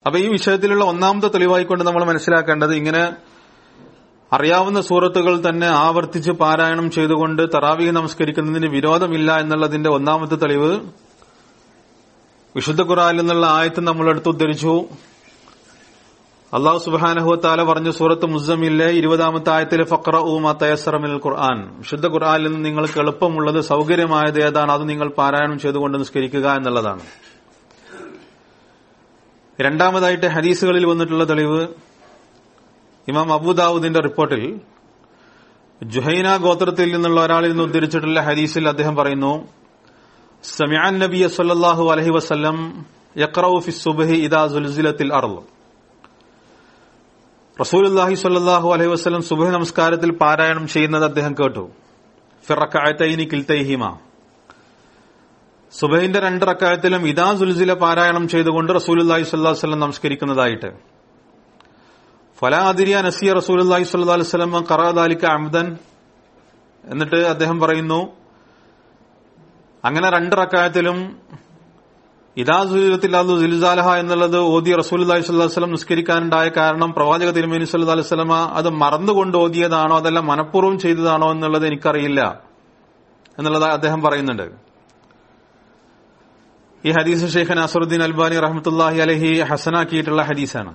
അപ്പൊ ഈ വിഷയത്തിലുള്ള ഒന്നാമത്തെ തെളിവായിക്കൊണ്ട് നമ്മൾ മനസ്സിലാക്കേണ്ടത് ഇങ്ങനെ അറിയാവുന്ന സൂറത്തുകൾ തന്നെ ആവർത്തിച്ച് പാരായണം ചെയ്തുകൊണ്ട് തറാവീഹ് നമസ്കരിക്കുന്നതിന് വിരോധമില്ല എന്നുള്ളതിന്റെ ഒന്നാമത്തെ തെളിവ് വിശുദ്ധ ഖുറാനിൽ നിന്നുള്ള ആയത്ത് നമ്മൾ എടുത്ത് ഉദ്ധരിച്ചു അള്ളാഹു സുബാനഹുത്താല പറഞ്ഞു സൂറത്ത് മുസമിലെ ഇരുപതാമത്തെ ആയത്തിലെ ഫക്ര ഊമ തയസറമിൽ ഖുർആൻ വിശുദ്ധ ഖുർആനിൽ നിന്ന് നിങ്ങൾക്ക് എളുപ്പമുള്ളത് സൗകര്യമായത് ഏതാണ് അത് നിങ്ങൾ പാരായണം ചെയ്തുകൊണ്ട് നിസ്കരിക്കുക എന്നുള്ളതാണ് രണ്ടാമതായിട്ട് ഹദീസുകളിൽ വന്നിട്ടുള്ള തെളിവ് ഇമാം അബൂദാവൂദിന്റെ റിപ്പോർട്ടിൽ ജുഹൈന ഗോത്രത്തിൽ നിന്നുള്ള ഒരാളിൽ നിന്ന് ഉദ്ധരിച്ചിട്ടുള്ള ഹദീസിൽ അദ്ദേഹം പറയുന്നു സമിയാൻ നബിയ സല്ലാഹു അലഹി വസ്ലം യക്രൌ ഫി സുബഹി ഇദാ സുൽസിലത്തിൽ അർള് റസൂലുല്ലാഹി സ്വല്ലല്ലാഹു അലൈഹി വസല്ലം സുബഹി നമസ്കാരത്തിൽ പാരായണം ചെയ്യുന്നത് അദ്ദേഹം കേട്ടു ഫിറക്കായത്തൈനി കിൽത്തൈഹിമ സുബഹിന്റെ രണ്ട് റക്കായത്തിലും ഇദാ സുൽസില പാരായണം ചെയ്തുകൊണ്ട് റസൂലുല്ലാഹി സ്വല്ലല്ലാഹു അലൈഹി വസല്ലം നമസ്കരിക്കുന്നതായിട്ട് ഫലാദിരിയ നസിയ റസൂലുല്ലാഹി സ്വല്ലല്ലാഹു അലൈഹി വസല്ലം ഖറാദാലിക അംദൻ എന്നിട്ട് അദ്ദേഹം പറയുന്നു അങ്ങനെ രണ്ട് റക്കായത്തിലും ഇതാ സുലിലത്തില്ലാതു സിൽസാലഹ എന്നുള്ളത് ഓതിയ റസൂൽ അലൈഹി സ്വല്ലല്ലാഹു വസല്ലം നിസ്കരിക്കാനുണ്ടായ കാരണം പ്രവാചക തിരുമേനി സല്ലല്ലാഹു അലൈഹി വസല്ലമ അത് മറന്നുകൊണ്ട് ഓതിയതാണോ അതല്ല മനഃപൂർവ്വം ചെയ്തതാണോ എന്നുള്ളത് എനിക്കറിയില്ല എന്നുള്ളത് അദ്ദേഹം പറയുന്നുണ്ട് ഈ ഹദീസ് ഷെയ്ഖ് നാസറുദ്ദീൻ അൽബാനി റഹ്മത്തുല്ലാഹി അലഹി ഹസനാക്കിയിട്ടുള്ള ഹദീസാണ്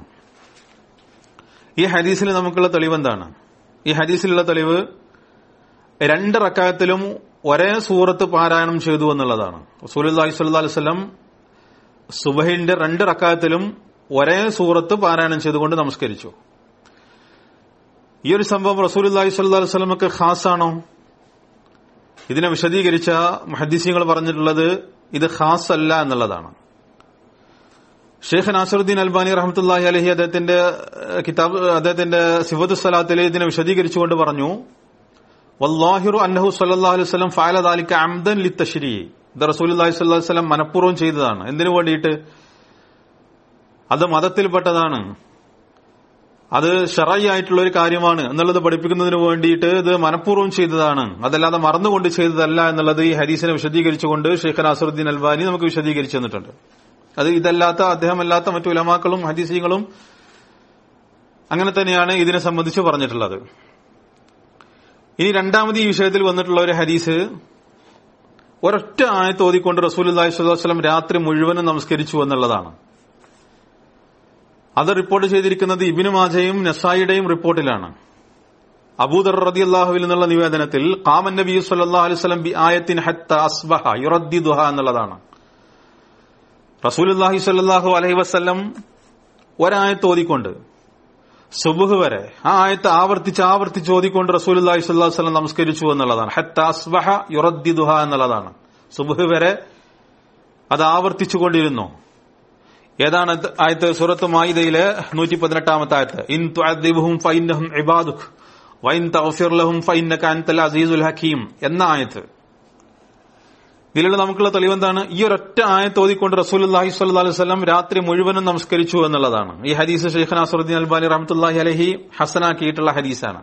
ഈ ഹദീസിൽ നമുക്കുള്ള തെളിവ് എന്താണ് ഈ ഹദീസിലുള്ള തെളിവ് രണ്ട് റക്കായത്തിലും ഒരേ സൂറത്ത് പാരായണം ചെയ്തു എന്നുള്ളതാണ് റസൂലി സ്വല്ലല്ലാഹു അലൈഹി വസല്ലം സുബഹിന്റെ രണ്ട് റക്കായത്തിലും ഒരേ സൂറത്ത് പാരായണം ചെയ്തുകൊണ്ട് നമസ്കരിച്ചു ഈ ഒരു സംഭവം റസൂലി സ്വല്ലല്ലാഹു അലൈഹി വസല്ലമക്ക് ഖാസാണോ ഇതിനെ വിശദീകരിച്ച മഹദീസിങ്ങൾ പറഞ്ഞിട്ടുള്ളത് ഇത് ഖാസ് അല്ല എന്നുള്ളതാണ് ഷെയ്ഖ് നാസറുദ്ദീൻ അൽബാനി റഹമത്തുല്ലാഹി അലഹി അദ്ദേഹത്തിന്റെ കിതാബ് അദ്ദേഹത്തിന്റെ സിഫത്ത് സ്വലാത്തിൽ ഇതിനെ വിശദീകരിച്ചുകൊണ്ട് പറഞ്ഞു വല്ലാഹിറു അന്നഹു സല്ലല്ലാഹു അലൈഹി വസല്ലം ഫഅല ദാലിക അംദൻ ലിത്തശ്രീ ഇത് റസൂലുള്ളാഹി സ്വല്ലല്ലാഹു അലൈഹി വസല്ലം മനഃപൂർവ്വം ചെയ്തതാണ് എന്തിനു വേണ്ടിയിട്ട് അത് മതത്തിൽപ്പെട്ടതാണ് അത് ഷറായി ആയിട്ടുള്ള ഒരു കാര്യമാണ് എന്നുള്ളത് പഠിപ്പിക്കുന്നതിന് വേണ്ടിയിട്ട് ഇത് മനഃപൂർവ്വം ചെയ്തതാണ് അതല്ലാതെ മറന്നുകൊണ്ട് ചെയ്തതല്ല എന്നുള്ളത് ഈ ഹദീസിനെ വിശദീകരിച്ചുകൊണ്ട് ഷെയ്ഖ് നാസറുദ്ദീൻ അൽബാനി നമുക്ക് വിശദീകരിച്ചു തന്നിട്ടുണ്ട് അത് ഇതല്ലാത്ത അദ്ദേഹമല്ലാത്ത മറ്റു ഉലമാക്കളും ഹദീസികളും അങ്ങനെ തന്നെയാണ് ഇതിനെ സംബന്ധിച്ച് പറഞ്ഞിട്ടുള്ളത് ഇനി രണ്ടാമത് ഈ വിഷയത്തിൽ വന്നിട്ടുള്ള ഒരു ഹദീസ് ഒരൊറ്റ ആയത്ത് ഓതിക്കൊണ്ട് റസൂൽ അള്ളാഹിസ്വലം രാത്രി മുഴുവനും നമസ്കരിച്ചു എന്നുള്ളതാണ് അത് റിപ്പോർട്ട് ചെയ്തിരിക്കുന്നത് ഇബിനു മാജയും നസായിയുടെയും റിപ്പോർട്ടിലാണ് അബൂദർ റതി അള്ളാഹുവിൽ നിന്നുള്ള നിവേദനത്തിൽ കാമൻ നബി സല്ലാ അലുസ്ലം ബി ആയത്തിൻ ഹത്ത അസ്ബഹ യുറദ്ദി ദുഹ എന്നുള്ളതാണ് റസൂൽ അള്ളാഹി സ്വല്ലാഹു അലഹി വസ്ല്ലം ഒരായത്ത് ഓതിക്കൊണ്ട് സുബുഹ് വരെ ആ ആയത്ത് ആവർത്തിച്ച് ആവർത്തിച്ച് ഓതിക്കൊണ്ട് റസൂൽ അള്ളാഹി സ്വല്ലാഹു വസ്ലം നമസ്കരിച്ചു എന്നുള്ളതാണ് ഹത്ത അസ്ബഹ യുറദ്ദി ദുഹ എന്നുള്ളതാണ് സുബുഹ് വരെ അത് ആവർത്തിച്ചുകൊണ്ടിരുന്നു ഏതാണ് ആയത്ത് സൂറത്ത് മായിദയിലെ നൂറ്റി പതിനെട്ടാമത്തെ ആയത്ത് ഇൻ തുഅദ്ദിബുഹും ഫൈന്നഹും ഇബാദുക് വൈൻ തഗ്ഫിർ ലഹും ഫൈന്നക അൻതൽ അസീസുൽ ഹക്കീം എന്ന ആയത്ത് ഇതിലുള്ള നമുക്കുള്ള തെളിവെന്താണ് ഈ ഒരൊറ്റ ആയത്ത് ഓതിക്കൊണ്ട് റസൂൽ അള്ളാഹി സ്വല്ലി വസ്ലം രാത്രി മുഴുവനും നമസ്കരിച്ചു എന്നുള്ളതാണ് ഈ ഹദീസ് ഷെയ്ഖ് നാസറുദ്ദീൻ അൽബാനി റഹമത്തുല്ലാഹി അലഹി ഹസനാക്കിയിട്ടുള്ള ഹദീസാണ്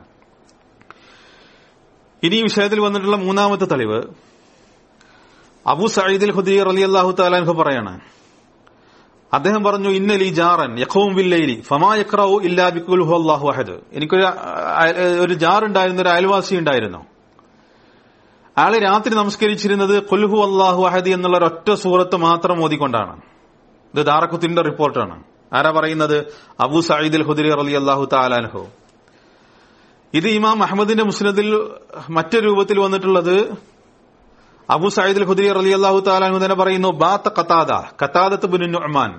ഇനി ഈ വിഷയത്തിൽ വന്നിട്ടുള്ള മൂന്നാമത്തെ തെളിവ് അബു സയ്യിദുൽ ഹുദീർ അലി അള്ളാഹു താലാൻഹു പറയാണ് അദ്ദേഹം പറഞ്ഞു ഇന്നലി ജാറൻ യഖവും വില്ലൈലി ഫമാ യക്രവു ഇല്ലാ ബിക്കുൽ ഹു അള്ളാഹു അഹദ് എനിക്കൊരു ഒരു ജാർ ഉണ്ടായിരുന്ന ഒരു അയൽവാസി ഉണ്ടായിരുന്നു അയാള് രാത്രി നമസ്കരിച്ചിരുന്നത് കൊൽഹു അള്ളാഹു അഹദി എന്നുള്ള ഒരൊറ്റ സൂറത്ത് മാത്രം ഓതിക്കൊണ്ടാണ് ഇത് ദാറഖുത്തിന്റെ റിപ്പോർട്ടാണ് ആരാ പറയുന്നത് അബു സയ്യിദ് ഹുദരി അലി അള്ളാഹു താലാൻഹു ഇത് ഇമാം അഹമ്മദിന്റെ മുസ്ലിദിൽ മറ്റൊരു രൂപത്തിൽ വന്നിട്ടുള്ളത് അബു സയ്യിദ് ഹുദരി അലി അള്ളാഹു താലാൻഹു തന്നെ പറയുന്നു ബാത്ത കത്താദ കത്താദത്ത് ബിൻ നുഅ്മാൻ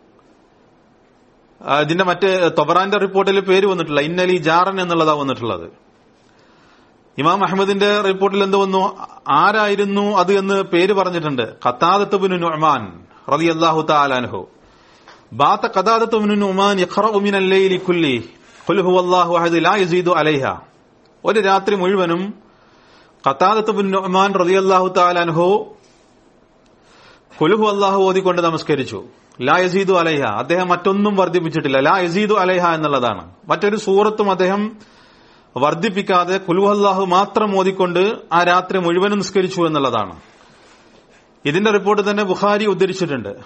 ഇതിന്റെ മറ്റേ തൊബറാന്റെ റിപ്പോർട്ടിൽ പേര് വന്നിട്ടില്ല ഇന്നലി ജാറൻ എന്നുള്ളതാ വന്നിട്ടുള്ളത് ഇമാം അഹമ്മദിന്റെ റിപ്പോർട്ടിൽ എന്ത് വന്നു ആരായിരുന്നു അത് എന്ന് പേര് പറഞ്ഞിട്ടുണ്ട് ഖത്താദത്ത് ബിൻ നുഅ്മാൻ റളിയല്ലാഹു തആലാൻഹു ബാത്ത ഖത്താദത്ത് ബിൻ നുഅ്മാൻ യഖറഉ മിനൽ ലൈലി കുല്ലി ഖുൽ ഹുവല്ലാഹു അഹദ് ലാ യസീദു അലൈഹ ഒരു രാത്രി മുഴുവനും ഖത്താദത്ത് ബിൻ നുഅ്മാൻ റളിയല്ലാഹു തആലാൻഹു ഖുൽ ഹുവല്ലാഹു ഓതിക്കൊണ്ട് നമസ്കരിച്ചു ലാ യസീദു അലൈഹ അദ്ദേഹം മറ്റൊന്നും വർദ്ധിപ്പിച്ചിട്ടില്ല ലാ യസീദു അലൈഹ എന്നുള്ളതാണ് മറ്റൊരു സൂറത്തും അദ്ദേഹം വർദ്ധിപ്പിക്കാതെ കുൽവല്ലാഹു മാത്രം ഓതിക്കൊണ്ട് ആ രാത്രി മുഴുവനും നിസ്കരിച്ചു എന്നുള്ളതാണ് ഇതിന്റെ റിപ്പോർട്ട് തന്നെ ബുഖാരി ഉദ്ധരിച്ചിട്ടുണ്ട്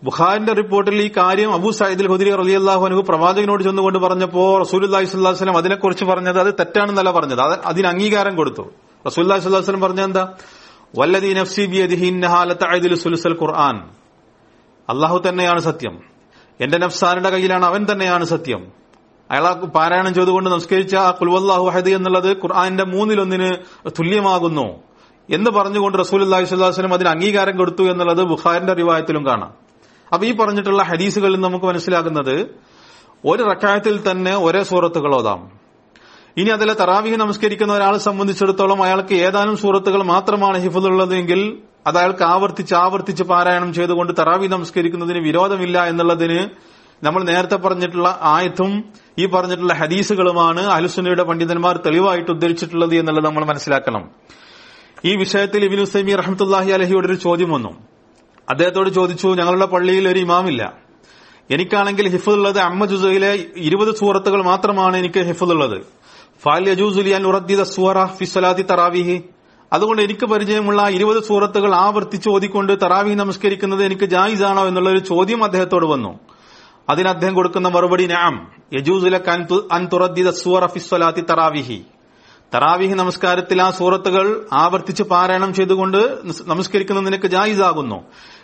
ബുഖാരിന്റെ റിപ്പോർട്ടിൽ ഈ കാര്യം അബൂ സയ്യിദ് ഹുദരി റളിയല്ലാഹു അൻഹു പ്രവാചകനോട് ചെന്നുകൊണ്ട് പറഞ്ഞപ്പോ റസൂലുള്ളാഹി സ്വല്ലല്ലാഹു അലൈഹി വസല്ലം അതിനെക്കുറിച്ച് പറഞ്ഞത് അത് തെറ്റാണെന്നല്ല പറഞ്ഞത് അത് അതിന് അംഗീകാരം കൊടുത്തു റസൂലുള്ളാഹി സ്വല്ലല്ലാഹു അലൈഹി വസല്ലം പറഞ്ഞത് എന്താ വല്ലദീ നഫ്സി ബിയദിഹി ഇന്നഹാ ലതഅദിലു സുലുസൽ ഖുർആൻ അള്ളാഹു തന്നെയാണ് സത്യം എന്റെ നഫ്സാരുടെ കയ്യിലാണ് അവൻ തന്നെയാണ് സത്യം അയാൾ ആ പാരായണം ചെയ്തുകൊണ്ട് നമസ്കരിച്ച ആ കുൽവല്ലാഹു അഹദ് എന്നുള്ളത് ഖുർആന്റെ മൂന്നിലൊന്നിന് തുല്യമാകുന്നു എന്ന് പറഞ്ഞുകൊണ്ട് റസൂൽ അള്ളാഹി സ്വല്ലാസ്ലം അതിന് അംഗീകാരം കൊടുത്തു എന്നുള്ളത് ബുഖാരിന്റെ റിവായത്തിലും കാണാം അപ്പൊ ഈ പറഞ്ഞിട്ടുള്ള ഹദീസുകളിൽ നമുക്ക് മനസ്സിലാകുന്നത് ഒരു റക്കായത്തിൽ തന്നെ ഒരേ സൂറത്തുകൾ ഓതാം ഇനി അതിലെ തറാവിഹ് നമസ്കരിക്കുന്ന ഒരാളെ സംബന്ധിച്ചിടത്തോളം അയാൾക്ക് ഏതാനും സൂറത്തുകൾ മാത്രമാണ് ഹിഫുള്ളതെങ്കിൽ അത് അയാൾക്ക് ആവർത്തിച്ച് ആവർത്തിച്ച് പാരായണം ചെയ്തുകൊണ്ട് തറാവി നമസ്കരിക്കുന്നതിന് വിരോധമില്ല എന്നുള്ളതിന് നമ്മൾ നേരത്തെ പറഞ്ഞിട്ടുള്ള ആയത്തും ഈ പറഞ്ഞിട്ടുള്ള ഹദീസുകളുമാണ് അലുസുന്നയുടെ പണ്ഡിതന്മാർ തെളിവായിട്ട് ഉദ്ധരിച്ചിട്ടുള്ളത് എന്നുള്ളത് നമ്മൾ മനസ്സിലാക്കണം ഈ വിഷയത്തിൽ ഇബിനു സൈമി റഹമത്തുല്ലാഹി അലഹിയോട് ഒരു ചോദ്യം വന്നു അദ്ദേഹത്തോട് ചോദിച്ചു ഞങ്ങളുടെ പള്ളിയിൽ ഒരു ഇമാമില്ല എനിക്കാണെങ്കിൽ ഹിഫുള്ളത് അമ്മ ജുസയിലെ ഇരുപത് സൂറത്തുകൾ മാത്രമാണ് എനിക്ക് ഹിഫുള്ളത് ഫാൽ യജൂസുലിയാൻ ഉറദ്ദിദ സൂറ ഫിസ്വലാത്തി തറാവിഹി അതുകൊണ്ട് എനിക്ക് പരിചയമുള്ള ഇരുപത് സൂറത്തുകൾ ആവർത്തിച്ച് ഓതിക്കൊണ്ട് തറാവി നമസ്കരിക്കുന്നത് എനിക്ക് ജായിസാണോ എന്നുള്ള ഒരു ചോദ്യം അദ്ദേഹത്തോട് വന്നു അതിന് അദ്ദേഹം കൊടുക്കുന്ന മറുപടി നാം യജൂസുലക് അൻ തുറദ്ദിദ സൂറ ഫിസ്വലാത്തി തറാവിഹി തറാവിഹി നമസ്കാരത്തിൽ ആ സൂറത്തുകൾ ആവർത്തിച്ച് പാരായണം ചെയ്തുകൊണ്ട് നമസ്കരിക്കുന്നത് നിനക്ക് ജായിസാകുന്നു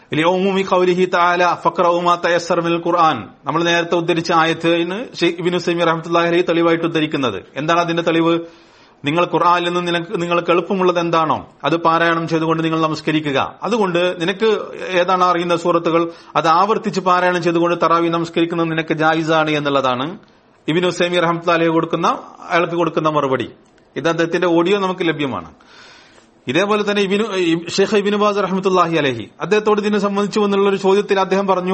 ഖുർആൻ നമ്മൾ നേരത്തെ ഉദ്ധരിച്ച ആയത്തിന് ഇബിനു സൈമി റഹമത്തുല്ലാഹി തെളിവായിട്ട് ഉദ്ധരിക്കുന്നത് എന്താണ് അതിന്റെ തെളിവ് നിങ്ങൾ ഖുർആനിൽ നിന്ന് നിനക്ക് നിങ്ങൾക്ക് എളുപ്പമുള്ളത് എന്താണോ അത് പാരായണം ചെയ്തുകൊണ്ട് നിങ്ങൾ നമസ്കരിക്കുക അതുകൊണ്ട് നിനക്ക് ഏതാണ് അറിയുന്ന സൂറത്തുകൾ അത് ആവർത്തിച്ച് പാരായണം ചെയ്തുകൊണ്ട് തറാവി നമസ്കരിക്കുന്നത് നിനക്ക് ജായിസാണ് എന്നുള്ളതാണ് ഇബിനു സൈമി റഹമത്തുല്ലാഹി കൊടുക്കുന്ന അയാൾക്ക് കൊടുക്കുന്ന മറുപടി ഇത് അദ്ദേഹത്തിന്റെ ഓഡിയോ നമുക്ക് ലഭ്യമാണ് ഇതേപോലെ തന്നെ ഇബിനു ഷെയ്ഖ് ഇബിനു ബാസ് റഹമത്തുല്ലാഹി അലഹി അദ്ദേഹത്തോട് ഇതിനെ സംബന്ധിച്ചു എന്നുള്ള ഒരു ചോദ്യത്തിൽ അദ്ദേഹം പറഞ്ഞു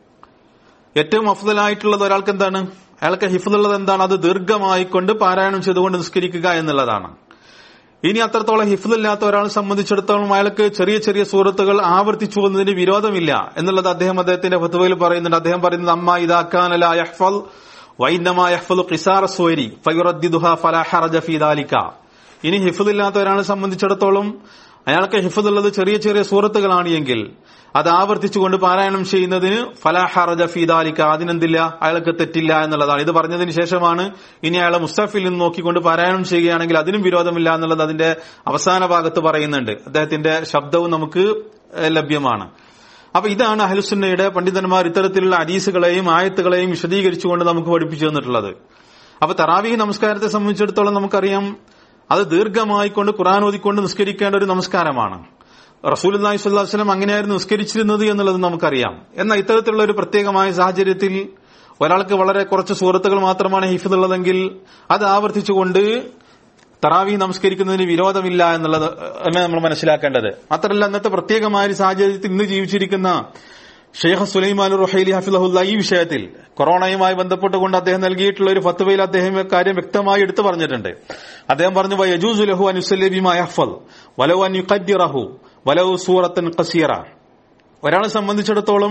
ഏറ്റവും അഫ്ദലായിട്ടുള്ളത് ഒരാൾക്ക് എന്താണ് അയാൾക്ക് ഹിഫുള്ളത് എന്താണ് അത് ദീർഘമായിക്കൊണ്ട് പാരായണം ചെയ്തുകൊണ്ട് നിസ്കരിക്കുക എന്നുള്ളതാണ് ഇനി അത്രത്തോളം ഹിഫുദില്ലാത്ത ഒരാളെ സംബന്ധിച്ചിടത്തോളം അയാൾക്ക് ചെറിയ ചെറിയ സൂറത്തുകൾ ആവർത്തിച്ചു പോകുന്നതിന് വിരോധമില്ല എന്നുള്ളത് അദ്ദേഹം അദ്ദേഹത്തിന്റെ ഫത്തുവയിൽ പറയുന്നുണ്ട് അദ്ദേഹം പറയുന്നത് അമ്മ ഇതാക്കാനല യഹ്ഫൽ വൈന്നമ യഹ്ഫലു ഖിസാറ സ്വരി ഫയുറദ്ദിദുഹ ഫലാ ഹറജ ഫീ ദാലിക ഇനി ഹിഫുദില്ലാത്ത ഒരാളെ സംബന്ധിച്ചിടത്തോളം അയാൾക്ക് ഹിഫുദുള്ളത് ചെറിയ ചെറിയ സൂറത്തുകളാണ് എങ്കിൽ അത് ആവർത്തിച്ചുകൊണ്ട് പാരായണം ചെയ്യുന്നതിന് ഫലാഹറജ ഫീദാലിക്ക അതിനെന്തില്ല അയാൾക്ക് തെറ്റില്ല എന്നുള്ളതാണ് ഇത് പറഞ്ഞതിന് ശേഷമാണ് ഇനി അയാളെ മുസ്തഫിൽ നിന്ന് നോക്കിക്കൊണ്ട് പാരായണം ചെയ്യുകയാണെങ്കിൽ അതിനും വിരോധമില്ല എന്നുള്ളത് അതിന്റെ അവസാന ഭാഗത്ത് പറയുന്നുണ്ട് അദ്ദേഹത്തിന്റെ ശബ്ദവും നമുക്ക് ലഭ്യമാണ് അപ്പൊ ഇതാണ് അഹലുസുന്നയുടെ പണ്ഡിതന്മാർ ഇത്തരത്തിലുള്ള അരീസുകളെയും ആയത്തുകളെയും വിശദീകരിച്ചുകൊണ്ട് നമുക്ക് പഠിപ്പിച്ചു തന്നിട്ടുള്ളത് അപ്പൊ തറാവീഹ് നമസ്കാരത്തെ സംബന്ധിച്ചിടത്തോളം നമുക്കറിയാം അത് ദീർഘമായിക്കൊണ്ട് ഖുറാൻ ഓതിക്കൊണ്ട് നിസ്കരിക്കേണ്ട ഒരു നമസ്കാരമാണ് റസൂൽ അള്ളാഹി സ്വല്ലാസ്ലം അങ്ങനെയായിരുന്നു നിസ്കരിച്ചിരുന്നത് എന്നുള്ളത് നമുക്കറിയാം എന്നാൽ ഇത്തരത്തിലുള്ള ഒരു പ്രത്യേകമായ സാഹചര്യത്തിൽ ഒരാൾക്ക് വളരെ കുറച്ച് സുഹൃത്തുക്കൾ മാത്രമാണ് ഹിഫുള്ളതെങ്കിൽ അത് ആവർത്തിച്ചുകൊണ്ട് തറാവി നമസ്കരിക്കുന്നതിന് വിരോധമില്ല എന്നുള്ളത് തന്നെ നമ്മൾ മനസ്സിലാക്കേണ്ടത് മാത്രമല്ല അന്നത്തെ പ്രത്യേകമായ ഒരു സാഹചര്യത്തിൽ ഇന്ന് ജീവിച്ചിരിക്കുന്ന ഷെയ്ഖ് സുലൈമാൻ റുഹൈലി ഹഫിലഹുല്ല ഈ വിഷയത്തിൽ കൊറോണയുമായി ബന്ധപ്പെട്ടുകൊണ്ട് അദ്ദേഹം നൽകിയിട്ടുള്ള ഒരു ഫത്വയിൽ അദ്ദേഹം കാര്യം വ്യക്തമായി എടുത്തു പറഞ്ഞിട്ടുണ്ട് അദ്ദേഹം പറഞ്ഞു യജൂസു ലഹു അനുസല്ലിബിമാഫൽ വലവ് അൻ യുഖദ്ദിറഹു വലവ് സൂറത്തൻ കസീറ ഒരാളെ സംബന്ധിച്ചിടത്തോളം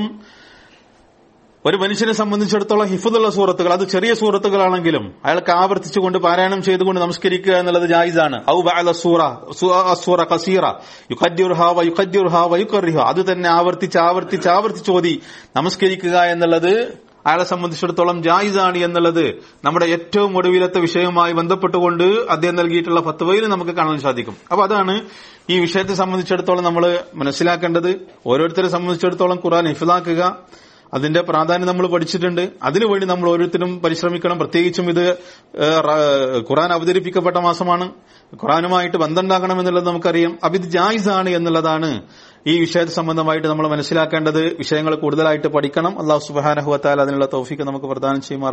ഒരു മനുഷ്യനെ സംബന്ധിച്ചിടത്തോളം ഹിഫുദുള്ള സൂറത്തുകൾ അത് ചെറിയ സൂറത്തുകളാണെങ്കിലും അയാൾക്ക് ആവർത്തിച്ചുകൊണ്ട് പാരായണം ചെയ്തുകൊണ്ട് നമസ്കരിക്കുക എന്നുള്ളത് ജായിസാണ് ഔ ബഅല സൂറ സൂറ കസീറ യുഖദ്ദിറുഹ വ യുഖദ്ദിറുഹ വ യുഖറിഹ അത് തന്നെ ആവർത്തിച്ച് ആവർത്തിച്ച് ആവർത്തിച്ച് ഓതി നമസ്കരിക്കുക എന്നുള്ളത് അയാളെ സംബന്ധിച്ചിടത്തോളം ജായിസാണ് എന്നുള്ളത് നമ്മുടെ ഏറ്റവും ഒടുവിലത്തെ വിഷയവുമായി ബന്ധപ്പെട്ടുകൊണ്ട് അദ്ദേഹം നൽകിയിട്ടുള്ള ഫത്വയിൽ നമുക്ക് കാണാൻ സാധിക്കും അപ്പൊ അതാണ് ഈ വിഷയത്തെ സംബന്ധിച്ചിടത്തോളം നമ്മൾ മനസ്സിലാക്കേണ്ടത് ഓരോരുത്തരെ സംബന്ധിച്ചിടത്തോളം ഖുറാൻ ഹിഫിലാക്കുക അതിന്റെ പ്രാധാന്യം നമ്മൾ പഠിച്ചിട്ടുണ്ട് അതിനുവേണ്ടി നമ്മൾ ഓരോരുത്തരും പരിശ്രമിക്കണം പ്രത്യേകിച്ചും ഇത് ഖുറാൻ അവതരിപ്പിക്കപ്പെട്ട മാസമാണ് ഖുറാനുമായിട്ട് ബന്ധമുണ്ടാകണം എന്നുള്ളത് നമുക്കറിയാം അപ്പൊ ഇത് ജായിസാണ് എന്നുള്ളതാണ് ഈ വിഷയത്തെ സംബന്ധമായിട്ട് നമ്മൾ മനസ്സിലാക്കേണ്ടത് വിഷയങ്ങൾ കൂടുതലായിട്ട് പഠിക്കണം അള്ളാഹു സുബാനഹുവത്താൽ അതിനുള്ള തോഫിക്ക് നമുക്ക് പ്രദാനം ചെയ്യുമാർ